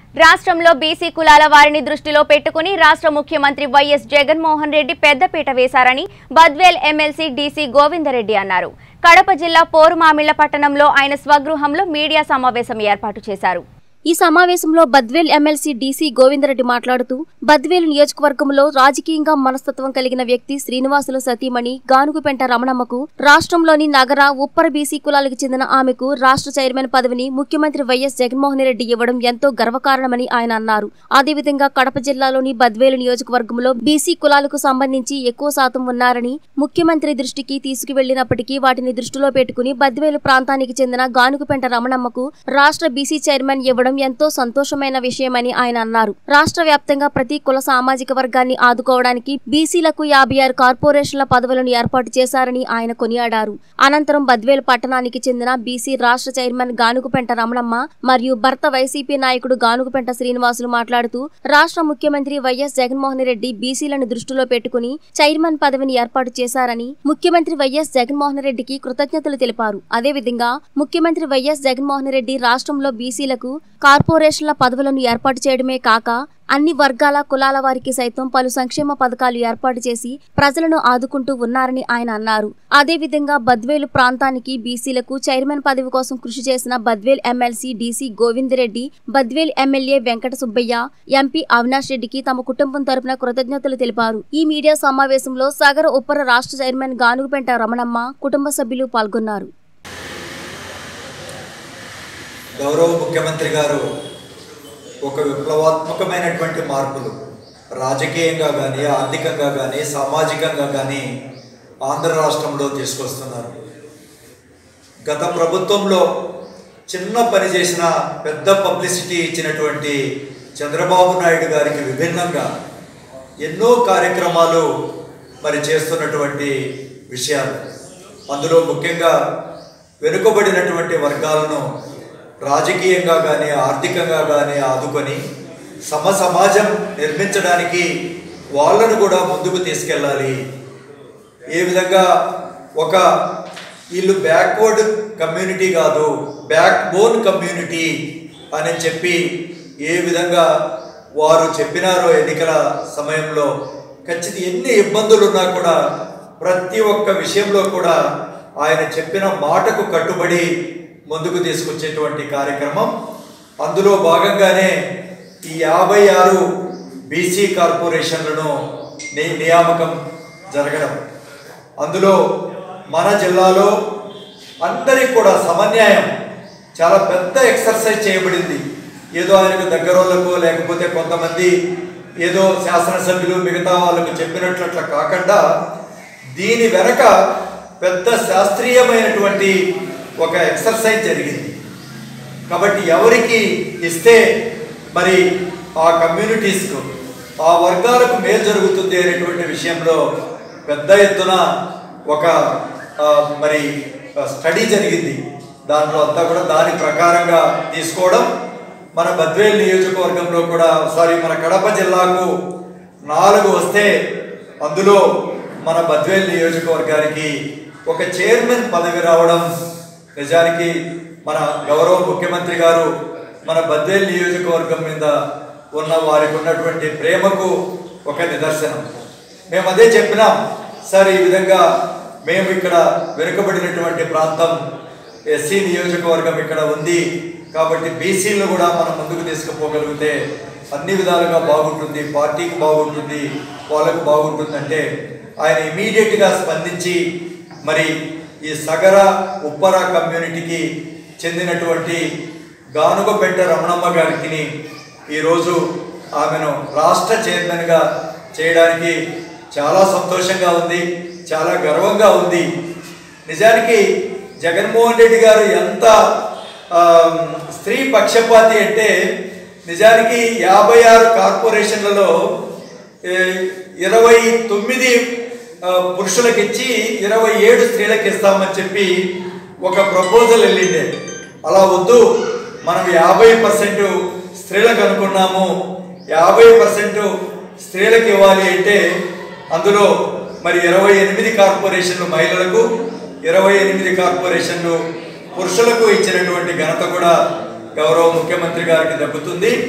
రాష్ట్రంలో బీసీ కులాల వారిని దృష్టిలో పెట్టుకుని రాష్ట్ర ముఖ్యమంత్రి వైఎస్ జగన్మోహన్ రెడ్డి పెద్దపీట వేశారని బద్వేల్ ఎమ్మెల్సీ డీసీ గోవిందరెడ్డి అన్నారు కడప జిల్లా పోరుమామిళ్ల పట్టణంలో ఆయన స్వగృహంలో మీడియా సమావేశం ఏర్పాటు చేశారు ఈ సమావేశంలో బద్వేల్ ఎమ్మెల్సీ డీసీ గోవిందరెడ్డి మాట్లాడుతూ బద్వేలు నియోజకవర్గంలో రాజకీయంగా మనస్తత్వం కలిగిన వ్యక్తి శ్రీనివాసుల సతీమణి గానుగుపెంట రమణమ్మకు రాష్ట్రంలోని నగర ఉప్పర బీసీ కులాలకు చెందిన ఆమెకు రాష్ట్ర చైర్మన్ పదవిని ముఖ్యమంత్రి వైఎస్ జగన్మోహన్ రెడ్డి ఇవ్వడం ఎంతో గర్వకారణమని ఆయన అన్నారు అదేవిధంగా కడప జిల్లాలోని బద్వేలు నియోజకవర్గంలో బీసీ కులాలకు సంబంధించి ఎక్కువ శాతం ఉన్నారని ముఖ్యమంత్రి దృష్టికి తీసుకువెళ్లినప్పటికీ వాటిని దృష్టిలో పెట్టుకుని బద్వేలు ప్రాంతానికి చెందిన గానుగుపెంట రమణమ్మకు రాష్ట్ర బీసీ చైర్మన్ ఇవ్వడం ఎంతో సంతోషమైన విషయమని ఆయన అన్నారు రాష్ట్ర వ్యాప్తంగా ప్రతి కుల సామాజిక వర్గాన్ని ఆదుకోవడానికి బీసీలకు యాభై ఆరు కార్పొరేషన్ల పదవులను ఏర్పాటు చేశారని ఆయన కొనియాడారు అనంతరం బద్వేలు పట్టణానికి చెందిన బీసీ రాష్ట్ర చైర్మన్ గానుగుపెంట రమణమ్మ మరియు భర్త వైసీపీ నాయకుడు గానుగుపెంట శ్రీనివాసులు మాట్లాడుతూ రాష్ట్ర ముఖ్యమంత్రి వైఎస్ జగన్మోహన్ రెడ్డి బీసీలను దృష్టిలో పెట్టుకుని చైర్మన్ పదవిని ఏర్పాటు చేశారని ముఖ్యమంత్రి వైఎస్ జగన్మోహన్ రెడ్డికి కృతజ్ఞతలు తెలిపారు అదేవిధంగా ముఖ్యమంత్రి వైఎస్ జగన్మోహన్ రెడ్డి రాష్ట్రంలో బీసీలకు కార్పొరేషన్ల పదవులను ఏర్పాటు చేయడమే కాక అన్ని వర్గాల కులాల వారికి సైతం పలు సంక్షేమ పథకాలు ఏర్పాటు చేసి ప్రజలను ఆదుకుంటూ ఉన్నారని ఆయన అన్నారు అదేవిధంగా బద్వేలు ప్రాంతానికి బీసీలకు చైర్మన్ పదవి కోసం కృషి చేసిన Badvel MLC D C Govindareddy Badvel MLA Venkata Subbaiah MP Avinash రెడ్డికి తమ కుటుంబం తరపున కృతజ్ఞతలు తెలిపారు ఈ మీడియా సమావేశంలో సగర ఉప్పర రాష్ట్ర చైర్మన్ గానుగుపెంట రమణమ్మ కుటుంబ సభ్యులు పాల్గొన్నారు గౌరవ ముఖ్యమంత్రి గారు ఒక విప్లవాత్మకమైనటువంటి మార్పులు రాజకీయంగా కానీ ఆర్థికంగా కానీ సామాజికంగా కానీ ఆంధ్ర రాష్ట్రంలో తీసుకొస్తున్నారు గత ప్రభుత్వంలో చిన్న పని చేసిన పెద్ద పబ్లిసిటీ ఇచ్చినటువంటి చంద్రబాబు నాయుడు గారికి విభిన్నంగా ఎన్నో కార్యక్రమాలు మరి చేస్తున్నటువంటి విషయాలు అందులో ముఖ్యంగా వెనుకబడినటువంటి వర్గాలను రాజకీయంగా కానీ ఆర్థికంగా కానీ ఆదుకొని సమ సమాజం నిర్మించడానికి వాళ్ళను కూడా ముందుకు తీసుకెళ్ళాలి ఏ విధంగా ఒక వీళ్ళు బ్యాక్వర్డ్ కమ్యూనిటీ కాదు బ్యాక్ బోన్ కమ్యూనిటీ అని చెప్పి ఏ విధంగా వారు చెప్పినారో ఎన్నికల సమయంలో ఖచ్చితంగా ఎన్ని ఇబ్బందులు ఉన్నా కూడా ప్రతి ఒక్క విషయంలో కూడా ఆయన చెప్పిన మాటకు కట్టుబడి ముందుకు తీసుకొచ్చేటువంటి కార్యక్రమం అందులో భాగంగానే ఈ యాభై ఆరు బీసీ కార్పొరేషన్లను ని- నియామకం జరగడం అందులో మన జిల్లాలో అందరికి కూడా సమన్యాయం చాలా పెద్ద ఎక్సర్సైజ్ చేయబడింది ఏదో ఆయనకు దగ్గరోళ్ళకు లేకపోతే కొంతమంది ఏదో శాసనసభ్యులు మిగతా వాళ్ళకు చెప్పినట్లు అట్లా కాకుండా దీని వెనక పెద్ద శాస్త్రీయమైనటువంటి ఒక ఎక్సర్సైజ్ జరిగింది కాబట్టి ఎవరికి ఇస్తే మరి ఆ కమ్యూనిటీస్కు ఆ వర్గాలకు మేలు జరుగుతుంది అనేటువంటి విషయంలో పెద్ద ఎత్తున ఒక ఆ, మరి స్టడీ జరిగింది దాంట్లో అంతా కూడా దాని ప్రకారంగా తీసుకోవడం మన బద్వేల్ నియోజకవర్గంలో కూడా సారీ మన కడప జిల్లాకు నాలుగు వస్తే అందులో మన బద్వేల్ నియోజకవర్గానికి ఒక చైర్మన్ పదవి రావడం నిజానికి మన గౌరవ ముఖ్యమంత్రి గారు మన బద్వేల్ నియోజకవర్గం మీద ఉన్న వారికి ఉన్నటువంటి ప్రేమకు ఒక నిదర్శనం మేము అదే చెప్పినాం సార్ ఈ విధంగా మేము ఇక్కడ వెనుకబడినటువంటి ప్రాంతం ఎస్సీ నియోజకవర్గం ఇక్కడ ఉంది కాబట్టి బీసీలు కూడా మనం ముందుకు తీసుకుపోగలిగితే అన్ని విధాలుగా బాగుంటుంది పార్టీకి బాగుంటుంది వాళ్ళకు బాగుంటుందంటే ఆయన ఇమీడియట్గా స్పందించి మరి ఈ సగర ఉప్పర కమ్యూనిటీకి చెందినటువంటి గానుగపెట్ట రమణమ్మ గారికి ఈరోజు ఆమెను రాష్ట్ర చైర్మన్గా చేయడానికి చాలా సంతోషంగా ఉంది చాలా గర్వంగా ఉంది నిజానికి జగన్మోహన్ రెడ్డి గారు ఎంత ఆ, స్త్రీ పక్షపాతి అంటే నిజానికి యాభై ఆరు కార్పొరేషన్లలో ఏ, ఇరవై తొమ్మిది ఆ, పురుషులకు ఇచ్చి ఇరవై ఏడు స్త్రీలకు ఇస్తామని చెప్పి ఒక ప్రపోజల్ వెళ్ళిండే అలా వద్దు మనం యాభై పర్సెంట్ స్త్రీలకు అనుకున్నాము యాభై పర్సెంట్ స్త్రీలకు ఇవ్వాలి అంటే అందులో మరి ఇరవై ఎనిమిది కార్పొరేషన్లు మహిళలకు ఇరవై ఎనిమిది కార్పొరేషన్లు పురుషులకు ఇచ్చినటువంటి ఘనత కూడా గౌరవ ముఖ్యమంత్రి గారికి దక్కుతుంది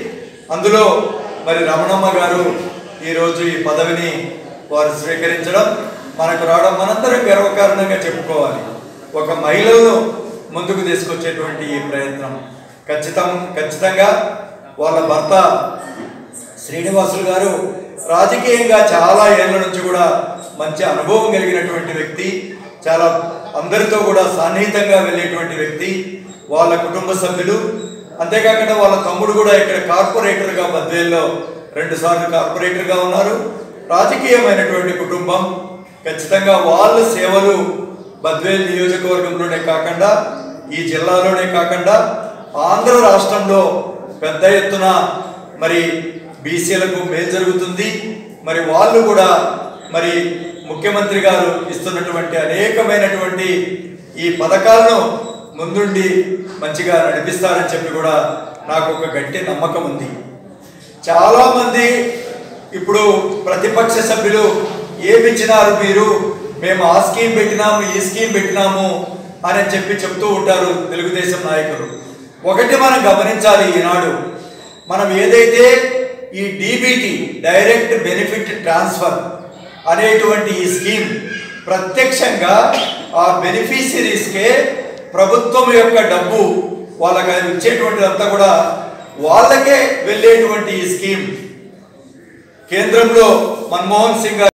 అందులో మరి రమణమ్మ గారు ఈరోజు ఈ పదవిని వారు స్వీకరించడం మనకు రావడం మనందరం గర్వకారణంగా చెప్పుకోవాలి ఒక మహిళలను ముందుకు తీసుకొచ్చేటువంటి ఈ ప్రయత్నం ఖచ్చితం ఖచ్చితంగా వాళ్ళ భర్త శ్రీనివాసులు గారు రాజకీయంగా చాలా ఏళ్ళ నుంచి కూడా మంచి అనుభవం కలిగినటువంటి వ్యక్తి చాలా అందరితో కూడా సన్నిహితంగా వెళ్ళేటువంటి వ్యక్తి వాళ్ళ కుటుంబ సభ్యులు అంతేకాకుండా వాళ్ళ తమ్ముడు కూడా ఇక్కడ కార్పొరేటర్గా బద్వేల్లో రెండు సార్లు కార్పొరేటర్గా ఉన్నారు రాజకీయమైనటువంటి కుటుంబం ఖచ్చితంగా వాళ్ళ సేవలు బద్వేల్ నియోజకవర్గంలోనే కాకుండా ఈ జిల్లాలోనే కాకుండా ఆంధ్ర రాష్ట్రంలో పెద్ద ఎత్తున మరి బీసీలకు మేలు జరుగుతుంది మరి వాళ్ళు కూడా మరి ముఖ్యమంత్రి గారు ఇస్తున్నటువంటి అనేకమైనటువంటి ఈ పథకాలను ముందుండి మంచిగా నడిపిస్తారని చెప్పి కూడా నాకు ఒక గట్టి నమ్మకం ఉంది చాలా మంది ఇప్పుడు ప్రతిపక్ష సభ్యులు ఏమిచ్చినారు మీరు మేము ఆ స్కీమ్ పెట్టినాము ఈ స్కీమ్ పెట్టినాము అని చెప్పి చెప్తూ ఉంటారు తెలుగుదేశం నాయకులు ఒకటి మనం గమనించాలి ఈనాడు మనం ఏదైతే ఈ డీబీటీ డైరెక్ట్ బెనిఫిట్ ట్రాన్స్ఫర్ అనేటువంటి ఈ స్కీమ్ ప్రత్యక్షంగా ఆ బెనిఫిషరీస్కే ప్రభుత్వం యొక్క డబ్బు వాళ్ళకి ఇచ్చేటువంటిదంతా కూడా వాళ్ళకే వెళ్ళేటువంటి ఈ స్కీమ్ కేంద్రంలో మన్మోహన్ సింగ్ గారు